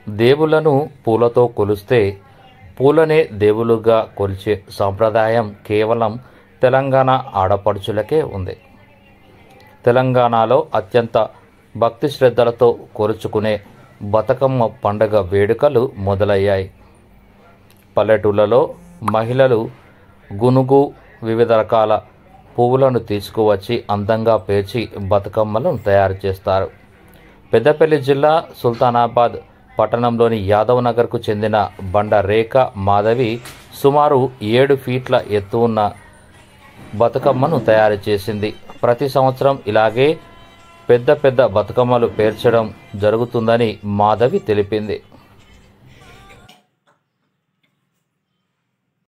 దేవుళ్లను పూలతో కొలిస్తే పూలనే దేవులుగా కొలిచే సాంప్రదాయం కేవలం తెలంగాణ ఆడపడుచులకే ఉంది తెలంగాణలో అత్యంత భక్తి శ్రద్ధలతో కొలుచుకునే బతుకమ్మ పండగ వేడుకలు మొదలయ్యాయి పల్లెటూళ్ళలో మహిళలు గునుగు వివిధ రకాల పువ్వులను తీసుకువచ్చి అందంగా పేర్చి బతుకమ్మలను తయారు చేస్తారు పెద్దపల్లి జిల్లా సుల్తానాబాద్ పట్టణంలోని యాదవ్ నగర్కు చెందిన బండ రేఖ మాధవి సుమారు ఏడు ఫీట్ల ఎత్తు ఉన్న బతుకమ్మను తయారు చేసింది ప్రతి సంవత్సరం ఇలాగే పెద్ద పెద్ద బతుకమ్మలు పేర్చడం జరుగుతుందని మాధవి తెలిపింది